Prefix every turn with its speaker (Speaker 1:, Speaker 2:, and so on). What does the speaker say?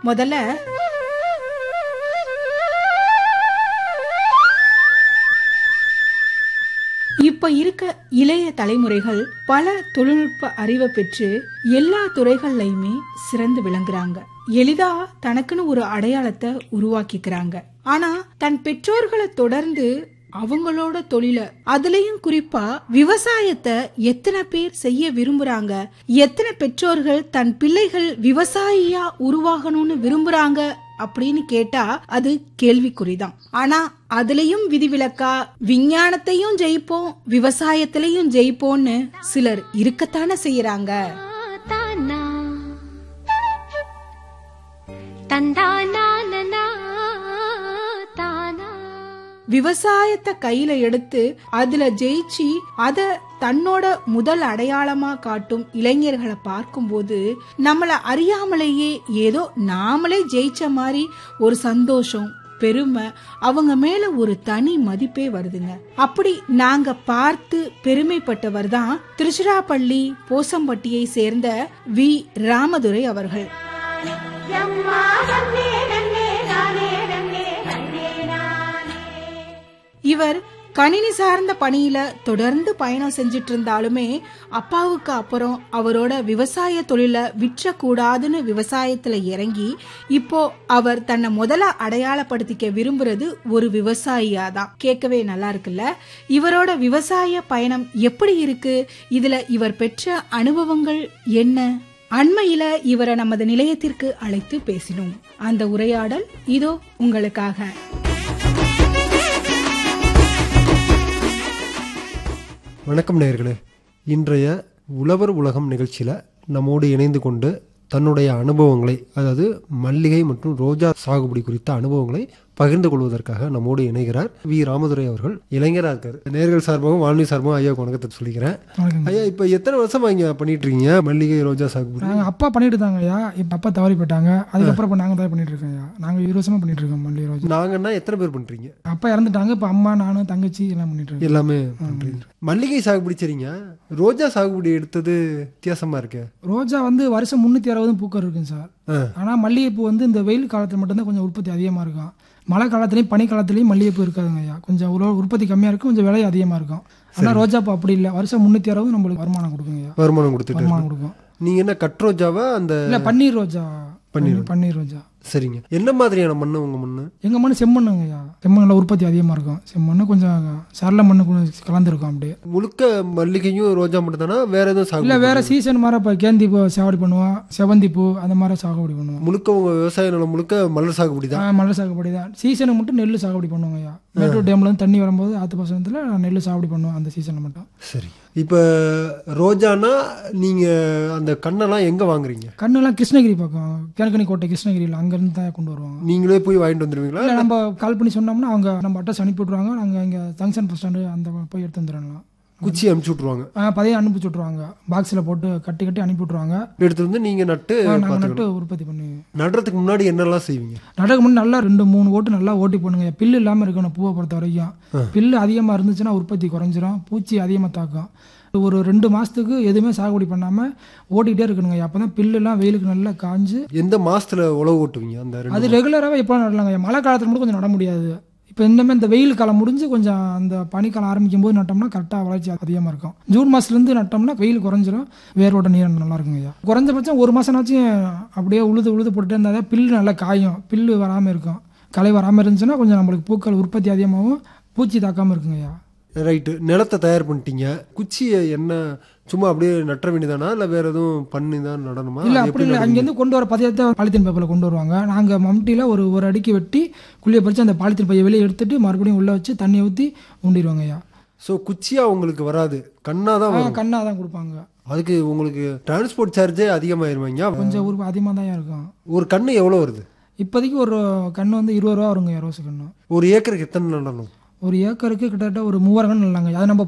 Speaker 1: முதல்ல இப்ப இருக்க இளைய தலைமுறைகள் பல தொழில்நுட்ப அறிவை பெற்று எல்லா துறைகள்லயுமே சிறந்து விளங்குறாங்க எளிதா தனக்குன்னு ஒரு அடையாளத்தை உருவாக்கிக்கிறாங்க ஆனா தன் பெற்றோர்களை தொடர்ந்து அவங்களோட தொழில அதுலயும் குறிப்பா விவசாயத்தை எத்தனை பேர் செய்ய விரும்புறாங்க எத்தனை பெற்றோர்கள் தன் பிள்ளைகள் விவசாயியா உருவாகணும்னு விரும்புறாங்க அப்படின்னு கேட்டா அது கேள்விக்குறிதான் ஆனா அதுலயும் விதிவிலக்கா விஞ்ஞானத்தையும் ஜெயிப்போம் விவசாயத்திலையும் ஜெயிப்போம்னு சிலர் இருக்கத்தானே செய்யறாங்க
Speaker 2: தானா தந்தானா நனா தானா
Speaker 1: விவசாயத்தை கையில எடுத்து அதுல ஜெயிச்சு அத தன்னோட முதல் அடையாளமா காட்டும் இளைஞர்களை பார்க்கும்போது நம்மள அறியாமலேயே ஏதோ நாமளே ஜெயிச்ச மாதிரி ஒரு சந்தோஷம் பெருமை அவங்க மேல ஒரு தனி மதிப்பே வருதுங்க அப்படி நாங்க பார்த்து பெருமைப்பட்டவர் தான் திருச்சிராப்பள்ளி போசம்பட்டியை சேர்ந்த வி ராமதுரை அவர்கள் இவர் கணினி சார்ந்த பணியில தொடர்ந்து பயணம் செஞ்சிட்டு இருந்தாலுமே அப்பாவுக்கு அப்புறம் அவரோட விவசாய தொழில விற்றக்கூடாதுன்னு விவசாயத்துல இறங்கி இப்போ அவர் தன்னை முதல்ல அடையாளப்படுத்திக்க விரும்புறது ஒரு விவசாயியா தான் கேட்கவே நல்லா இருக்குல்ல இவரோட விவசாய பயணம் எப்படி இருக்கு இதுல இவர் பெற்ற அனுபவங்கள் என்ன அண்மையில இவரை நமது நிலையத்திற்கு அழைத்து பேசினோம் அந்த உரையாடல் இதோ உங்களுக்காக
Speaker 3: வணக்கம் நேயர்களே இன்றைய உழவர் உலகம் நிகழ்ச்சியில் நம்மோடு இணைந்து கொண்டு தன்னுடைய அனுபவங்களை அதாவது மல்லிகை மற்றும் ரோஜா சாகுபடி குறித்த அனுபவங்களை பகிர்ந்து கொள்வதற்காக நம்மோடு இணைகிறார் வி ராமதுரை அவர்கள் இளைஞராக இருக்கார் நேர்கள் சார்பாகவும் வானொலி சார்பாகவும் ஐயா வணக்கத்தை சொல்லிக்கிறேன்
Speaker 4: வணக்கங்க.
Speaker 3: ஐயா இப்போ எத்தனை வருஷமா இங்கே பண்ணிட்டு இருக்கீங்க மல்லிகை ரோஜா சாகுபடி
Speaker 4: நாங்கள் அப்பா பண்ணிட்டு இருந்தாங்க ஐயா இப்போ அப்பா தவறி போயிட்டாங்க அதுக்கப்புறம் இப்போ நாங்கள் தான் பண்ணிட்டு இருக்கோம் ஐயா நாங்கள் இருபது வருஷமா பண்ணிட்டு இருக்கோம் மல்லி ரோஜா
Speaker 3: நாங்கன்னா எத்தனை பேர் பண்றீங்க
Speaker 4: அப்பா இறந்துட்டாங்க இப்போ அம்மா நானும் தங்கச்சி எல்லாம் பண்ணிட்டு இருக்கோம்
Speaker 3: எல்லாமே பண்றீங்க மல்லிகை சாகுபடி சரிங்க ரோஜா சாகுபடி எடுத்தது வித்தியாசமா இருக்கு
Speaker 4: ரோஜா வந்து வருஷம் முந்நூற்றி அறுபதும் பூக்கள் இருக்குங்க சார்
Speaker 3: ஆ.
Speaker 4: ஆனால் மல்லிகைப்பூ வந்து இந்த வெயில் காலத்தில் மட்டும்தான் கொஞ்சம் உற்பத்தி அதிகமாக இருக்கும் மழை காலத்துலேயும் பனி காலத்துலேயும் மல்லிகைப்பூ இருக்காதுங்க ஐயா கொஞ்சம் உர- உற்பத்தி கம்மியாக இருக்கும் கொஞ்சம் விலை அதிகமாக இருக்கும் ஆனால் ரோஜாப்பூ அப்படி இல்லை வருஷம் முந்நூற்றி அறுபது நம்மளுக்கு வருமானம் கொடுக்குங்க ஐயா
Speaker 3: வருமானம் கொடுத்துட்டு
Speaker 4: வருமானம் கொடுக்கும்
Speaker 3: நீங்க என்ன கட் ரோஜாவா அந்த
Speaker 4: இல்லை பன்னீர் ரோஜா
Speaker 3: பன்னீர்
Speaker 4: பன்னீர் ரோஜா
Speaker 3: சரிங்க என்ன மாதிரியான மண்ணு உங்க மண்ணு
Speaker 4: எங்கள் மண் செம்மண்ணுங்க ஐயா செம்மண்ணில் உற்பத்தி அதிகமாக இருக்கும் செம்மண்ணு கொஞ்சம் சரள மண்ணு கொஞ்சம் கலந்துருக்கும் அப்படியே
Speaker 3: முழுக்க மல்லிகையும் ரோஜா மட்டும் தானா வேற எதுவும்
Speaker 4: இல்லை
Speaker 3: சாகுபடி
Speaker 4: வேற சீசன் மாதிரி இப்போ கேந்தி பூ சாகுபடி பண்ணுவோம் செவந்தி பூ அந்த மாதிரி சாகுபடி பண்ணுவோம்
Speaker 3: முழுக்க உங்க விவசாய நிலம் முழுக்க மலர் சாகுபடி தான்
Speaker 4: ஆ, மலர் சாகுபடி தான் சீசனுக்கு மட்டும் நெல் சாகுபடி பண்ணுவோங்க ஐயா மேட்டூர் டேம்ல இருந்து தண்ணி வரும்போது ஆத்து பசங்கத்தில் நெல் சாகுபடி பண்ணுவோம் அந்த சீசனில் மட்டும்
Speaker 3: சரி இப்போ ரோஜானா நீங்க அந்த கண்ணெல்லாம் எங்க வாங்குறீங்க
Speaker 4: கண்ணெல்லாம் கிருஷ்ணகிரி பக்கம் கிழக்கணி கோட்டை கிருஷ்ணகிரியில் அங்கேருந்து தான் கொண்டு வருவாங்க
Speaker 3: நீங்களே போய் வாங்கிட்டு வந்துருவீங்களா
Speaker 4: இல்லை நம்ம கால் பண்ணி சொன்னோம்னா அவங்க நம்ம அட்ரஸ் அனுப்பி விட்ருவாங்க நாங்கள் இங்கே ஜங்ஷன் பஸ் ஸ்டாண்டு அந்த போய் எடுத்து வந்துடலாம்
Speaker 3: குச்சி அனுப்பிச்சு விட்ருவாங்க
Speaker 4: பதைய அனுப்பிச்சு விட்ருவாங்க பாக்ஸில் போட்டு கட்டி கட்டி அனுப்பி விட்ருவாங்க
Speaker 3: எடுத்து வந்து நீங்க நட்டு
Speaker 4: நாங்கள்
Speaker 3: பார்த்துக்கணும்
Speaker 4: நட்டு உற்பத்தி பண்ணி
Speaker 3: நடுறதுக்கு முன்னாடி என்னெல்லாம் செய்வீங்க
Speaker 4: நடக்க முன்னாடி நல்லா ரெண்டு மூணு ஓட்டு நல்லா ஓட்டி பண்ணுங்க பில்லு இல்லாமல் இருக்கணும் பூவை பொறுத்த வரைக்கும் பில்லு அதிகமாக இருந்துச்சுன்னா உற்பத்தி குறைஞ்சிரும் பூச்சி அதிகமாக தாக்கும் ஒரு ரெண்டு மாதத்துக்கு எதுவுமே சாகுபடி பண்ணாமல் ஓட்டிகிட்டே இருக்கணுங்க அப்போ தான் பில்லுலாம் வெயிலுக்கு நல்லா காஞ்சு
Speaker 3: எந்த மாசத்துல உழவு ஓட்டுவீங்க அந்த ரெண்டு
Speaker 4: அது ரெகுலராகவே எப்போ நடலாங்க மழை காலத்தில் மட்டும் கொஞ்சம் நட முடியாது இப்போ இந்தமாதிரி இந்த வெயில் காலம் முடிஞ்சு கொஞ்சம் அந்த பனிக்காலம் ஆரம்பிக்கும் போது நட்டோம்னா கரெக்டாக வளர்ச்சி அதிகமாக இருக்கும் ஜூன் மாதத்துலேருந்து நட்டோம்னா வெயில் குறைஞ்சிரும் வேரோட நீர் நல்லா இருக்குங்க ஐயா குறைஞ்சபட்சம் ஒரு மாதம்னாச்சும் அப்படியே உழுது உழுது போட்டுட்டே இருந்தால் தான் பில்லு நல்லா காயும் பில்லு வராமல் இருக்கும் களை வராமல் இருந்துச்சுன்னா கொஞ்சம் நம்மளுக்கு பூக்கள் உற்பத்தி அதிகமாகவும் பூச்சி தாக்காமல் இருக்குங்க ஐயா
Speaker 3: ரைட்டு நிலத்தை தயார் பண்ணிட்டீங்க குச்சியை என்ன சும்மா அப்படியே நட்ட வேண்டியதானா இல்லை வேற எதுவும் பண்ணி தான் நடணுமா
Speaker 4: இல்லை
Speaker 3: அது
Speaker 4: அப்படி
Speaker 3: எப்படி
Speaker 4: இல்லை
Speaker 3: நடுவீங்க?
Speaker 4: அங்கேருந்து கொண்டு வர பதியத்தை பாலித்தீன் பேப்பரில் கொண்டு வருவாங்க நாங்கள் மம்டியில் ஒரு ஒரு அடிக்கு வெட்டி குழியை பறித்து அந்த பாலித்தீன் பையை வெளியே எடுத்துட்டு மறுபடியும் உள்ளே வச்சு தண்ணியை ஊற்றி ஊண்டிடுவாங்க ஐயா
Speaker 3: ஸோ குச்சியா உங்களுக்கு வராது கண்ணா தான் வரும்
Speaker 4: கண்ணாக தான் கொடுப்பாங்க
Speaker 3: அதுக்கு உங்களுக்கு டிரான்ஸ்போர்ட் சார்ஜே அதிகமாயிருவாங்க
Speaker 4: கொஞ்சம் உருவம் அதிகமாக தான் இருக்கும்
Speaker 3: ஒரு கண்ணு எவ்வளோ வருது
Speaker 4: இப்போதைக்கு ஒரு கன்று வந்து இருபது ரூபா வருங்க ரோஸ் கன்று
Speaker 3: ஒரு ஏக்கருக்கு எத்தனை நடணும்
Speaker 4: ஒரு ஏக்கருக்கு கிட்டத்தட்ட ஒரு மூவாயிரம் கன்று நல்லாங்க அதை நம்ம